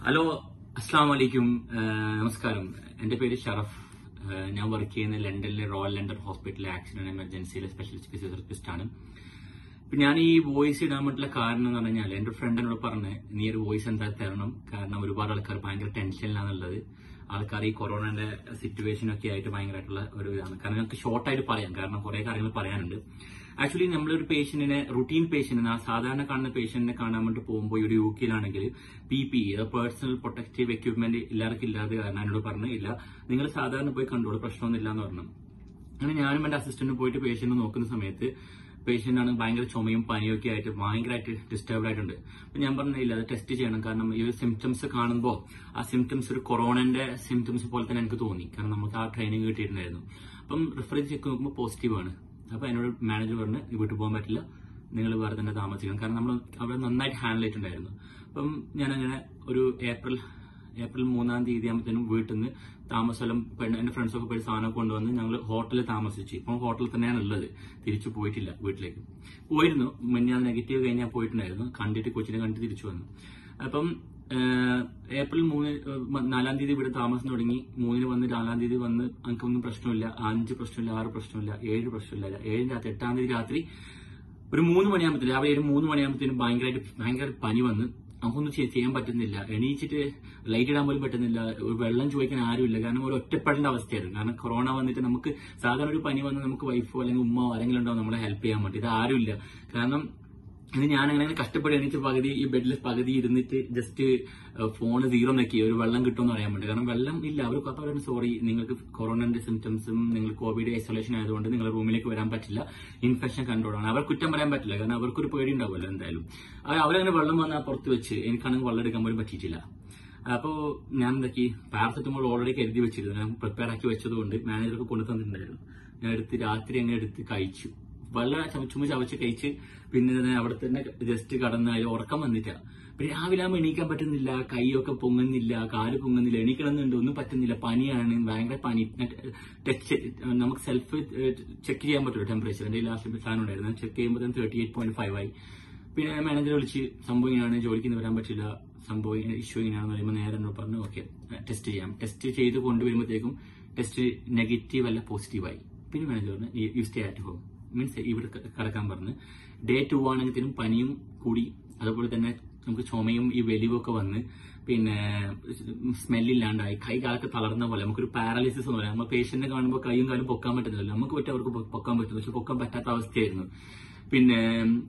hello അസ്സാം വലൈക്കും നമസ്കാരം എന്റെ പേര് ഷറഫ് ഏഹ് ഞാൻ വർക്ക് ചെയ്യുന്ന ലണ്ടനിലെ റോയൽ ലണ്ടൻ ഹോസ്പിറ്റലിലെ ആക്സിഡന്റ് എമർജൻസിയിലെ സ്പെഷ്യലിസ്റ്റ് ഫിസിയോതെറപ്പിസ്റ്റ് ആണ് ഇപ്പൊ ഞാൻ ഈ വോയിസ് ഇടാൻ പറ്റുള്ള കാരണം എന്ന് പറഞ്ഞാൽ എന്റെ ഫ്രണ്ട് എന്നോട് പറഞ്ഞ് നീ ഒരു വോയിസ് എന്താ തരണം കാരണം ഒരുപാട് ആൾക്കാർ ഭയങ്കര ടെൻഷനിലാണുള്ളത് ആൾക്കാർ ഈ കൊറോണയുടെ സിറ്റുവേഷൻ ഒക്കെ ആയിട്ട് ഭയങ്കരമായിട്ടുള്ള ഒരു ഇതാണ് കാരണം ഞങ്ങൾക്ക് ഷോർട്ടായിട്ട് പറയാം കാരണം കുറെ കാര്യങ്ങൾ പറയാനുണ്ട് ആക്ച്വലി നമ്മളൊരു പേഷ്യന്റിനെ റുട്ടീൻ പേഷ്യന്റിനെ ആ സാധാരണ കാണുന്ന പേഷ്യന്റിനെ കാണാൻ വേണ്ടി പോകുമ്പോൾ ഒരു യു കെയിലാണെങ്കിൽ P P personal protective equipment എല്ലാവർക്കും ഇല്ലാതെ കാരണം എന്നോട് പറഞ്ഞു ഇല്ല നിങ്ങൾ സാധാരണ പോയി കണ്ടോളൂ പ്രശ്നമൊന്നുമില്ല എന്ന് പറഞ്ഞു അങ്ങനെ ഞാനും എന്റെ അസിസ്റ്റന്റും പോയിട്ട് പേഷ്യന്റ് നോക്കുന്ന സമയത്ത് പേഷ്യന്റ് ആണ് ഭയങ്കര ചുമയും പനിയും ഒക്കെ ആയിട്ട് ഭയങ്കരമായിട്ട് ഡിസ്റ്റർബ് ആയിട്ടുണ്ട് അപ്പൊ ഞാൻ പറഞ്ഞില്ല അത് ടെസ്റ്റ് ചെയ്യണം കാരണം ഈ ഒരു സിംറ്റംസ് കാണുമ്പോൾ ആ സിംറ്റംസ് ഒരു കൊറോണന്റെ സിംറ്റംസ് പോലെ തന്നെ എനിക്ക് തോന്നി കാരണം നമുക്ക് ആ ട്രെയിനിങ് കിട്ടിയിട്ടുണ്ടായിരുന്നു അപ്പം റിഫറൻസ് ചെക്ക് നോക്കുമ്പോൾ പോസിറ്റീവ് ആണ് അപ്പൊ എന്നോട് മാനേജർ പറഞ്ഞ് വീട്ടിൽ പോകാൻ പറ്റില്ല നിങ്ങൾ വേറെ തന്നെ താമസിക്കണം കാരണം നമ്മൾ അവിടെ നന്നായിട്ട് ഹാൻഡിൽ ചെയ്തിട്ടുണ്ടായിരുന്നു അപ്പം ഞാൻ അങ്ങനെ ഒരു ഏപ്രിൽ ഏപ്രിൽ മൂന്നാം തീയതി ആകുമ്പോഴത്തേനും വീട്ടിൽ നിന്ന് താമസമെല്ലാം പെണ്ണ് എന്റെ ഫ്രണ്ട്സൊക്കെ പോയി സാധനം കൊണ്ടുവന്ന് ഞങ്ങൾ ഹോട്ടലിൽ താമസിച്ചു ഇപ്പം ഹോട്ടലിൽ തന്നെയാണ് ഉള്ളത് തിരിച്ചു പോയിട്ടില്ല വീട്ടിലേക്ക് പോയിരുന്നു ഞാൻ നെഗറ്റീവ് കഴിഞ്ഞാൽ പോയിട്ടുണ്ടായിരുന്നു കണ്ടിട്ട് കൊച്ചിനെ കണ്ടിട്ട് തിരിച്ചു വന്നു അപ്പം ഏഹ്, ഏപ്രിൽ മൂന്ന് ഏഹ്, നാലാം തീയതി ഇവിടെ താമസം തുടങ്ങി മൂന്നിന് വന്ന് നാലാം തീയതി വന്ന് എനിക്കൊന്നും പ്രശ്നമില്ല അഞ്ച് പ്രശ്നമില്ല ആറ് പ്രശ്നമില്ല ഏഴ് പ്രശ്നമില്ല ഏഴിന് രാത്രി എട്ടാം തീയതി രാത്രി ഒരു മൂന്ന് മണിയാകുമ്പത്തേനും രാവിലെ ഒരു മൂന്ന് മണിയാകുമ്പത്തേനും ഭയങ്കരമായിട്ട് ഭയങ്കര പനി വന്ന് നമുക്കൊന്നും ചെയ്യ- ചെയ്യാൻ പറ്റുന്നില്ല എണീച്ചിട്ട് ലൈറ്റ് ഇടാൻ പോലും പറ്റുന്നില്ല ഒരു വെള്ളം ചോദിക്കാൻ ആരുമില്ല കാരണം ഒരു ഒറ്റപ്പെടേണ്ട അവസ്ഥയായിരുന്നു കാരണം കൊറോണ വന്നിട്ട് നമുക്ക് സാധാരണ ഒരു പനി വന്ന് നമുക്ക് വൈഫോ അല്ലെങ്കിൽ ഉമ്മോ ആരെങ്കിലും ഉണ്ടാവും നമ്മളെ ഹെൽപ്പ് ചെയ്യാൻ വേണ്ടി ഇത് ആരുമില്ല കാരണം ഇത് ഞാൻ അങ്ങനെ കഷ്ടപ്പെട്ട് എണീച്ച് പകുതി ഈ ബെഡിൽ പകുതി ഇരുന്നിട്ട് ജസ്റ്റ് ഫോൺ സീറോ നോക്കി ഒരു വെള്ളം കിട്ടുമെന്ന് അറിയാൻ വേണ്ടി കാരണം വെള്ളം ഇല്ല അവർ അപ്പോൾ പറയുന്നത് സോറി നിങ്ങൾക്ക് കൊറോണന്റെ സിംറ്റംസും നിങ്ങൾ കോവിഡ് ഐസൊലേഷൻ ആയതുകൊണ്ട് നിങ്ങൾ റൂമിലേക്ക് വരാൻ പറ്റില്ല ഇൻഫെക്ഷൻ കൺട്രോളാണ് അവർ കുറ്റം പറയാൻ പറ്റില്ല കാരണം അവർക്കൊരു പേടി ഉണ്ടാവുമല്ലോ എന്തായാലും അത് അവരങ്ങനെ വെള്ളം വന്നാൽ പുറത്ത് വെച്ച് എനിക്കാണെങ്കിൽ വെള്ളം എടുക്കാൻ പോലും പറ്റിയിട്ടില്ല അപ്പോ ഞാൻ എന്താക്കി പാരസെറ്റമോൾ ഓൾറെഡി കരുതി വെച്ചിരുന്നു ഞാൻ പ്രിപ്പയർ ആക്കി വെച്ചതുകൊണ്ട് മാനേജർക്ക് കൊണ്ടു തന്നിട്ടുണ്ടായിരുന്നു ഞാൻ എടുത്ത് രാത്രി അങ്ങനെ എടുത്ത് കഴിച്ചു വളരെ ചുമ- ചുമ ചവച്ച് കഴിച്ച് പിന്നെ ഞാൻ അവിടെ തന്നെ ജസ്റ്റ് കടന്ന് അതിൽ ഉറക്കം വന്നിട്ടാ പിന്നെ രാവിലെ ആകുമ്പോൾ എണീക്കാൻ പറ്റുന്നില്ല കൈയൊക്കെ പൊങ്ങുന്നില്ല കാല് പൊങ്ങുന്നില്ല എണീക്കണമെന്നുണ്ട് ഒന്നും പറ്റുന്നില്ല പനിയാണ് ഭയങ്കര പനി ടെച്ച് നമുക്ക് സെൽഫ് ചെക്ക് ചെയ്യാൻ പറ്റുമോ ടെമ്പറേച്ചർ എന്റെ ലാസ്റ്റ് സാധനം ഉണ്ടായിരുന്നു ചെക്ക് ചെയ്യുമ്പോൾ തേർട്ടി എയ്റ്റ് പോയിന്റ് ഫൈവ് ആയി പിന്നെ മാനേജർ വിളിച്ച് സംഭവം ഇങ്ങനെയാണ് ജോലിക്ക് ഇന്ന് വരാൻ പറ്റില്ല സംഭവം ഇങ്ങനെ ഇഷ്യൂ ഇങ്ങനെയാണെന്ന് പറയുമ്പോൾ നേരെ എന്നോട് പറഞ്ഞു ഓക്കെ ടെസ്റ്റ് ചെയ്യാം ടെസ്റ്റ് ചെയ്ത് കൊണ്ടുവരുമ്പോഴത്തേക്കും ടെസ്റ്റ് നെഗറ്റീവ് അല്ല പോസിറ്റീവായി പിന്നെ മാനേജർ പറഞ്ഞു you stay at home means ഇവിടെ ക- കിടക്കാൻ പറഞ്ഞ് ഡേ ടു ആണെങ്കിലും പനിയും കൂടി അതുപോലെ തന്നെ നമുക്ക് ചുമയും ഈ വെലിവൊക്കെ വന്ന് പിന്നെ സ്മെല്ലില്ലാണ്ടായി കൈ കാലൊക്കെ തളർന്ന പോലെ നമുക്കൊരു പാരാലിസിസ് എന്ന് പറയാം നമ്മൾ പേഷ്യന്റിനെ കാണുമ്പോൾ കൈയും കാലും പൊക്കാൻ പറ്റുന്നില്ല നമുക്ക് പറ്റും അവർക്ക് പൊ- പൊക്കാൻ പറ്റും പക്ഷെ പൊക്കാൻ പറ്റാത്ത അവസ്ഥയായിരുന്നു പിന്നെ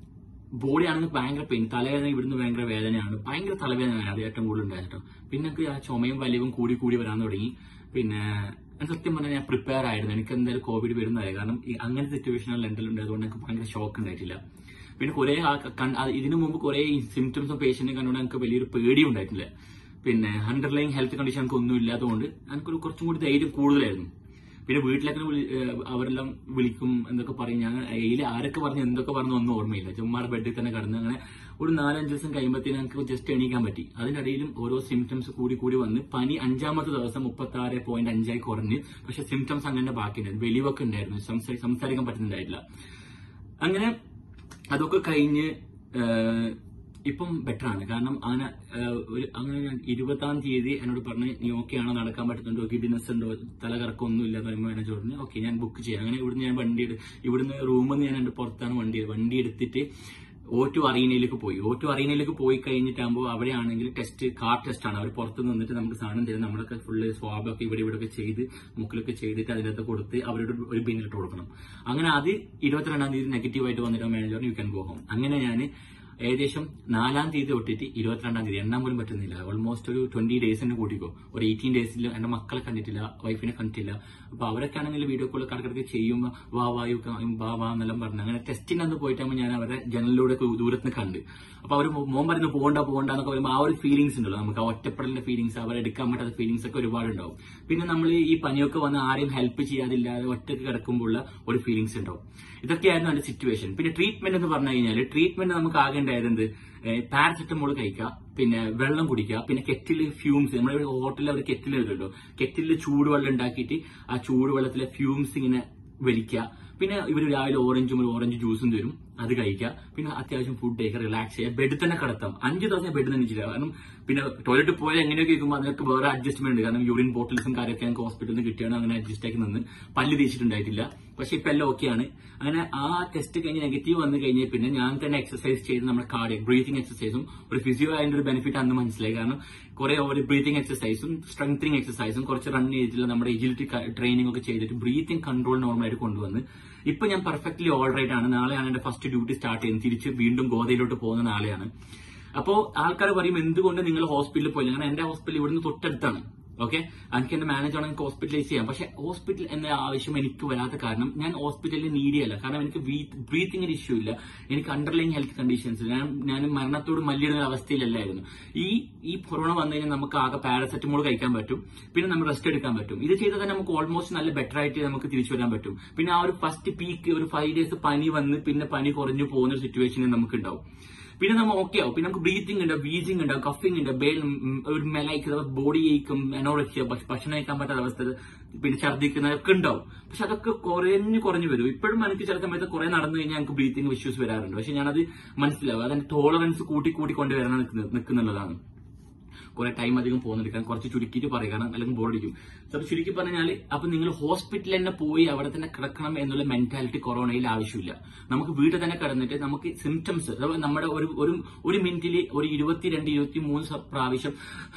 ബോഡി ആണെങ്കിൽ ഭയങ്കര പെയിൻ തലവേദന ഇവിടുന്ന് ഭയങ്കര വേദനയാണ് ഭയങ്കര തലവേദനയാണ് അത് ഏറ്റവും കൂടുതൽ ഉണ്ടായത് കേട്ടോ പിന്നെ എനിക്ക് ആ ചുമയും വലിവും കൂടി കൂടി വരാൻ തുടങ്ങി പിന്നെ എനിക്ക് സത്യം പറഞ്ഞാൽ ഞാൻ പ്രിപ്പയർ ആയിരുന്നു എനിക്ക് എന്തായാലും കോവിഡ് വരുന്നതായി കാരണം ഈ അങ്ങനെ സിറ്റുവേഷൻ ലണ്ടനിൽ ഉണ്ടായതുകൊണ്ട് എനിക്ക് ഭയങ്കര ഷോക്ക് ഉണ്ടായിട്ടില്ല പിന്നെ കുറെ ഇതിനു മുമ്പ് കുറെ സിംറ്റംസും പേഷ്യന്റിനെ കണ്ടുകൊണ്ട് എനിക്ക് വലിയൊരു പേടി ഉണ്ടായിട്ടില്ല പിന്നെ അണ്ടർലൈൻ ഹെൽത്ത് കണ്ടീഷൻ എനിക്ക് ഒന്നും ഇല്ലാത്തതുകൊണ്ട് എനിക്കൊരു കുറച്ചും കൂടി ധൈര്യം കൂടുതലായിരുന്നു പിന്നെ വീട്ടിലൊക്കെ വിളി- ഏഹ് അവരെല്ലാം വിളിക്കും എന്തൊക്കെ പറയും ഞാൻ ഇതിൽ ആരൊക്കെ പറഞ്ഞു എന്തൊക്കെ പറഞ്ഞു ഒന്നും ഓർമ്മയില്ല ചുമ്മാ ബെഡിൽ തന്നെ കിടന്ന് അങ്ങനെ ഒരു നാലഞ്ച് ദിവസം കഴിയുമ്പോഴത്തേന് എനിക്ക് ജസ്റ്റ് എണീക്കാൻ പറ്റി അതിനിടയിലും ഓരോ സിംറ്റംസ് കൂടി കൂടി വന്ന് പനി അഞ്ചാമത്തെ ദിവസം മുപ്പത്തി ആറ് പോയിന്റ് അഞ്ചായി കുറഞ്ഞ് പക്ഷെ സിംറ്റംസ് അങ്ങനെ ബാക്കിയുണ്ടായിരുന്നു വെളിവൊക്കെ ഉണ്ടായിരുന്നു സംസാ- സംസാരിക്കാൻ പറ്റുന്നുണ്ടായിട്ടില്ല അങ്ങനെ അതൊക്കെ കഴിഞ്ഞ് ഏഹ്, ഇപ്പം ബെറ്റർ ആണ് കാരണം അങ്ങനെ ഏഹ്, ഒരു അങ്ങനെ ഞാൻ ഇരുപതാം തീയതി എന്നോട് പറഞ്ഞ് നീ ഓക്കെ ആണോ നടക്കാൻ പറ്റുന്നുണ്ടോ ഗിഡിനെസ് ഉണ്ടോ തലകറക്കം ഒന്നും ഇല്ല എന്ന് പറയുമ്പോൾ മാനേജർ പറഞ്ഞു ഓക്കെ ഞാൻ ബുക്ക് ചെയ്യാം അങ്ങനെ ഇവിടുന്ന് ഞാൻ വണ്ടി എടു- ഇവിടുന്ന് റൂമിൽ നിന്ന് ഞാൻ എന്റെ പുറത്താണ് വണ്ടി വണ്ടി എടുത്തിട്ട് ഓ ടു അറീനയിലേക്ക് പോയി ഓ ടു അറീനയിലേക്ക് പോയി കഴിഞ്ഞിട്ടാകുമ്പോൾ അവിടെയാണെങ്കിൽ ടെസ്റ്റ് കാർ ടെസ്റ്റ് ആണ് അവർ പുറത്ത് നിന്നിട്ട് നമുക്ക് സാധനം തരും നമ്മളൊക്കെ ഫുള്ള് സ്വാബൊക്കെ ഇവിടെ ഇവിടെ ഒക്കെ ചെയ്ത് മുക്കിലൊക്കെ ചെയ്തിട്ട് അതിനകത്ത് കൊടുത്ത് അവരുടെ ഒരു ബിന്നിലിട്ട് കൊടുക്കണം അങ്ങനെ അത് ഇരുപത്തിരണ്ടാം തീയതി നെഗറ്റീവ് ആയിട്ട് വന്നിട്ട് manager you can go home അങ്ങനെ ഞാൻ ഏകദേശം നാലാം തീയതി തൊട്ടിട്ട് ഇരുപത്തിരണ്ടാം തീയതി എണ്ണാൻ പോലും പറ്റുന്നില്ല ഓൾമോസ്റ്റ് ഒരു ട്വന്റി ഡേയ്സിന് കൂട്ടിക്കോ ഒരു എയ്റ്റീൻ ഡേയ്സിൽ എന്റെ മക്കളെ കണ്ടിട്ടില്ല വൈഫിനെ കണ്ടിട്ടില്ല അപ്പൊ അവരൊക്കെ ആണെങ്കിൽ വീഡിയോ കോൾ കടക്കിടക്ക് ചെയ്യുമ്പോൾ വാ വായു വാ വാ എന്നെല്ലാം പറഞ്ഞു അങ്ങനെ ടെസ്റ്റിന് അന്ന് പോയിട്ടാകുമ്പോൾ ഞാൻ അവരെ ജനലിലൂടെ ഒക്കെ ദൂരത്ത് നിന്ന് കണ്ട് അപ്പൊ അവർ മോൻ പറയുന്നത് പോകണ്ട പോകണ്ട എന്നൊക്കെ പറയുമ്പോൾ ആ ഒരു ഫീലിംഗ്സ് ഉണ്ടല്ലോ നമുക്ക് ആ ഒറ്റപ്പെടലിന്റെ ഫീലിംഗ്സ് അവരെ എടുക്കാൻ പറ്റാത്ത ഫീലിംഗ്സ് ഒക്കെ ഒരുപാടുണ്ടാവും പിന്നെ നമ്മൾ ഈ പനിയൊക്കെ വന്ന് ആരെയും ഹെൽപ്പ് ചെയ്യാതില്ലാതെ ഒറ്റയ്ക്ക് കിടക്കുമ്പോഴുള്ള ഒരു ഫീലിംഗ്സ് ഉണ്ടാവും ഇതൊക്കെയായിരുന്നു എന്റെ സിറ്റുവേഷൻ പിന്നെ ട്രീറ്റ്മെന്റ് എന്ന് പറഞ്ഞു കഴിഞ്ഞാൽ ട്രീറ്റ്മെന്റ് നമുക്ക് ആകെ ഉണ്ടായത് എന്ത് പാരസെറ്റമോൾ കഴിക്കുക പിന്നെ വെള്ളം കുടിക്കുക പിന്നെ കെറ്റിൽ ഫ്യൂംസ് നമ്മുടെ ഹോട്ടലിൽ അവർ കെറ്റിൽ വരുമല്ലോ കെറ്റിലിൽ ചൂടുവെള്ളം ഉണ്ടാക്കിയിട്ട് ആ ചൂടുവെള്ളത്തിലെ ഫ്യൂംസ് ഇങ്ങനെ വലിക്കുക പിന്നെ ഇവർ രാവിലെ ഓറഞ്ചും ഒരു ഓറഞ്ച് ജ്യൂസും തരും അത് കഴിക്കുക പിന്നെ അത്യാവശ്യം ഫുഡ് കഴിക്കുക റിലാക്സ് ചെയ്യുക ബെഡിൽ തന്നെ കിടത്താം അഞ്ച് ദിവസം ബെഡിൽ തന്നെ ഇരിക്കില്ല കാരണം പിന്നെ ടോയ്ലറ്റ് പോയാൽ എങ്ങനെയൊക്കെ ഇരിക്കുമ്പോൾ അതിനൊക്കെ വേറെ അഡ്ജസ്റ്റ്മെന്റ് ഉണ്ട് കാരണം യൂറിൻ ബോട്ടിൽസും കാര്യമൊക്കെ ഞങ്ങൾക്ക് ഹോസ്പിറ്റലിൽ നിന്ന് കിട്ടിയാണ് അങ്ങനെ അഡ്ജസ്റ്റ് ആക്കി നിന്ന് പല്ല് തേച്ചിട്ടുണ്ടായിട്ടില്ല പക്ഷെ ഇപ്പൊ എല്ലാം ഓക്കെയാണ് അങ്ങനെ ആ ടെസ്റ്റ് കഴിഞ്ഞ് നെഗറ്റീവ് വന്നു കഴിഞ്ഞാൽ പിന്നെ ഞാൻ തന്നെ എക്സസൈസ് ചെയ്ത് നമ്മുടെ കാർഡിയക് ബ്രീതിങ് എക്സസൈസും ഒരു ഫിസിയോ അതിന്റെ ഒരു ബെനിഫിറ്റ് അന്ന് മനസ്സിലായി കാരണം കുറെ ഒരു ബ്രീതിങ് എക്സസൈസും സ്ട്രെങ്തനിങ് എക്സസൈസും കുറച്ച് റൺ ചെയ്തിട്ടുള്ള നമ്മുടെ എജിലിറ്റി ട്രെയിനിങ് ഒക്കെ ചെയ്തിട്ട് ബ്രീതിങ് കൺട്രോൾ നോർമലായിട്ട് കൊണ്ടുവന്ന് ഇപ്പൊ ഞാൻ പെർഫെക്റ്റ്ലി ഓൾ റൈറ്റ് ആണ് നാളെയാണ് എന്റെ ഫസ്റ്റ് ഡ്യൂട്ടി സ്റ്റാർട്ട് ചെയ്യുന്നത് തിരിച്ച് വീണ്ടും ഗോതയിലോട്ട് പോകുന്ന നാളെയാണ് അപ്പോ ആൾക്കാർ പറയും എന്തുകൊണ്ട് നിങ്ങൾ ഹോസ്പിറ്റലിൽ പോയില്ല കാരണം എന്റെ ഹോസ്പിറ്റൽ ഇവിടുന്ന് തൊട്ടടുത്താണ് ഓക്കെ എനിക്ക് എന്റെ മാനേജർ ആണെങ്കിൽ ഹോസ്പിറ്റലൈസ് ചെയ്യാം പക്ഷെ ഹോസ്പിറ്റൽ എന്ന ആവശ്യം എനിക്ക് വരാത്ത കാരണം ഞാൻ ഹോസ്പിറ്റലിൽ നീഡിയല്ല കാരണം എനിക്ക് ബ്രീത്തിങ്ങിന് ഇഷ്യൂ ഇല്ല എനിക്ക് അണ്ടർലൈൻ ഹെൽത്ത് കണ്ടീഷൻസ് ഞാൻ ഞാൻ മരണത്തോട് മല്ലിടുന്ന അവസ്ഥയിലല്ലായിരുന്നു ഈ ഈ കൊറോണ വന്നു കഴിഞ്ഞാൽ നമുക്ക് ആകെ പാരസെറ്റമോൾ കഴിക്കാൻ പറ്റും പിന്നെ നമ്മൾ റെസ്റ്റ് എടുക്കാൻ പറ്റും ഇത് ചെയ്താൽ തന്നെ നമുക്ക് ഓൾമോസ്റ്റ് നല്ല ബെറ്റർ ആയിട്ട് നമുക്ക് തിരിച്ചു വരാൻ പറ്റും പിന്നെ ആ ഒരു ഫസ്റ്റ് പീക്ക് ഒരു ഫൈവ് ഡേയ്സ് പനി വന്ന് പിന്നെ പനി കുറഞ്ഞു പോകുന്ന ഒരു സിറ്റുവേഷൻ നമുക്ക് ഉണ്ടാവും പിന്നെ നമ്മൾ ഓക്കെ ആവും പിന്നെ നമുക്ക് ബ്രീത്തിങ് ഉണ്ട് വീസിങ് ഉണ്ട് കഫിങ് ഉണ്ട് ബേൽ ഒരു മെലൈക്ക് ബോഡി ഏക്കും അനോറക്ഷ്യ ഭക്ഷണം കഴിക്കാൻ പറ്റാത്ത അവസ്ഥ പിന്നെ ഛർദ്ദിക്കുന്നതൊക്കെ ഉണ്ടാവും പക്ഷെ അതൊക്കെ കുറഞ്ഞു കുറഞ്ഞു വരും ഇപ്പോഴും എനിക്ക് ചില സമയത്ത് കുറെ നടന്നു കഴിഞ്ഞാൽ എനിക്ക് ബ്രീത്തിങ് ഇഷ്യൂസ് വരാറുണ്ട് പക്ഷെ ഞാനത് മനസ്സിലാവും അതെന്റെ ടോളറൻസ് കൂട്ടി കൂട്ടി കൊണ്ടുവരണം നിൽക്കുന്നുള്ളതാണ് കുറെ ടൈം അധികം പോകുന്നെടുക്കാൻ കുറച്ച് ചുരുക്കിയിട്ട് പറയുക കാരണം അല്ലെങ്കിൽ ബോറടിക്കും അപ്പൊ ചുരുക്കി പറഞ്ഞാൽ അപ്പൊ നിങ്ങൾ ഹോസ്പിറ്റലിൽ തന്നെ പോയി അവിടെ തന്നെ കിടക്കണം എന്നുള്ള മെന്റാലിറ്റി കൊറോണയിൽ ആവശ്യമില്ല നമുക്ക് വീട്ടിൽ തന്നെ കിടന്നിട്ട് നമുക്ക് സിംറ്റംസ് നമ്മുടെ ഒരു ഒരു ഒരു മിനിറ്റിൽ ഒരു ഇരുപത്തിരണ്ട് ഇരുപത്തി മൂന്ന് പ്രാവശ്യം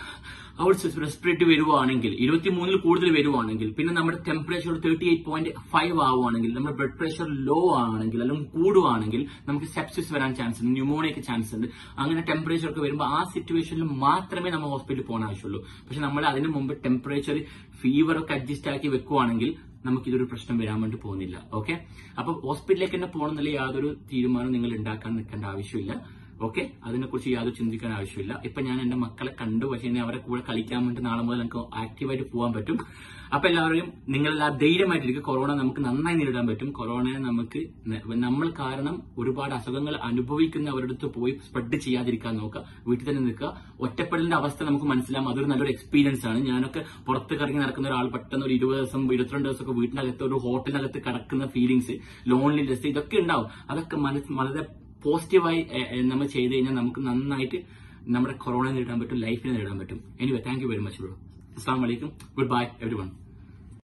ഔട്ട് റെസ്പിറേറ്റ് വരുവാണെങ്കിൽ ഇരുപത്തിമൂന്നിൽ കൂടുതൽ വരുവാണെങ്കിൽ പിന്നെ നമ്മുടെ temperature thirty eight point five ആവുകയാണെങ്കിൽ നമ്മുടെ ബ്ലഡ് പ്രഷർ ലോ ആണെങ്കിൽ അല്ലെങ്കിൽ കൂടുവാണെങ്കിൽ നമുക്ക് സെപ്സിസ് വരാൻ ചാൻസ് ഉണ്ട് ന്യൂമോണിയക്ക് ചാൻസ് ഉണ്ട് അങ്ങനെ ടെമ്പറേച്ചർ ഒക്കെ വരുമ്പോൾ ആ സിറ്റുവേഷനിൽ മാത്രമേ നമ്മൾ ഹോസ്പിറ്റലിൽ പോകാൻ ആവശ്യമുള്ളൂ പക്ഷെ നമ്മൾ അതിന് മുമ്പ് ടെമ്പറേച്ചർ ഫീവർ ഒക്കെ അഡ്ജസ്റ്റ് ആക്കി വെക്കുവാണെങ്കിൽ നമുക്ക് ഇതൊരു പ്രശ്നം വരാൻ വേണ്ടി പോകുന്നില്ല ഓക്കെ അപ്പൊ ഹോസ്പിറ്റലിലേക്ക് തന്നെ പോകണമെന്നുള്ള യാതൊരു തീരുമാനം നിങ്ങൾ ഉണ്ടാക്കാൻ നിൽക്കേണ്ട ആവശ്യമില്ല ഓക്കെ അതിനെക്കുറിച്ച് യാതൊരു ചിന്തിക്കാൻ ആവശ്യമില്ല ഇപ്പൊ ഞാൻ എന്റെ മക്കളെ കണ്ടു പക്ഷെ ഇനി അവരെ കൂടെ കളിക്കാൻ വേണ്ടി നാളെ മുതൽ നമുക്ക് ആക്റ്റീവായിട്ട് പോകാൻ പറ്റും അപ്പൊ എല്ലാവരെയും നിങ്ങളെല്ലാം ധൈര്യമായിട്ടിരിക്കും കൊറോണ നമുക്ക് നന്നായി നേരിടാൻ പറ്റും കൊറോണയെ നമുക്ക് നമ്മൾ കാരണം ഒരുപാട് അസുഖങ്ങൾ അനുഭവിക്കുന്നവരുടെ അടുത്ത് പോയി സ്പ്രെഡ് ചെയ്യാതിരിക്കാൻ നോക്കുക വീട്ടിൽ തന്നെ നിൽക്കുക ഒറ്റപ്പെടലിന്റെ അവസ്ഥ നമുക്ക് മനസ്സിലാവും അതൊരു നല്ലൊരു എക്സ്പീരിയൻസ് ആണ് ഞാനൊക്കെ പുറത്ത് കറങ്ങി നടക്കുന്ന ഒരാൾ പെട്ടെന്ന് ഒരു ഇരുപത് ദിവസം ഇരുപത്തിരണ്ട് ദിവസമൊക്കെ വീട്ടിനകത്ത് ഒരു ഹോട്ടലിനകത്ത് കിടക്കുന്ന ഫീലിങ്സ് ലോൺലിനെസ് ഇതൊക്കെ ഉണ്ടാവും അതൊക്കെ മനസ്സ് വളരെ പോസിറ്റീവായി നമ്മൾ ചെയ്ത് കഴിഞ്ഞാൽ നമുക്ക് നന്നായിട്ട് നമ്മുടെ കൊറോണ നേരിടാൻ പറ്റും ലൈഫിനെ നേരിടാൻ പറ്റും anyway thank you very much bro അസ്സാം വലൈക്കും ഗുഡ് ബൈ എവരി വൺ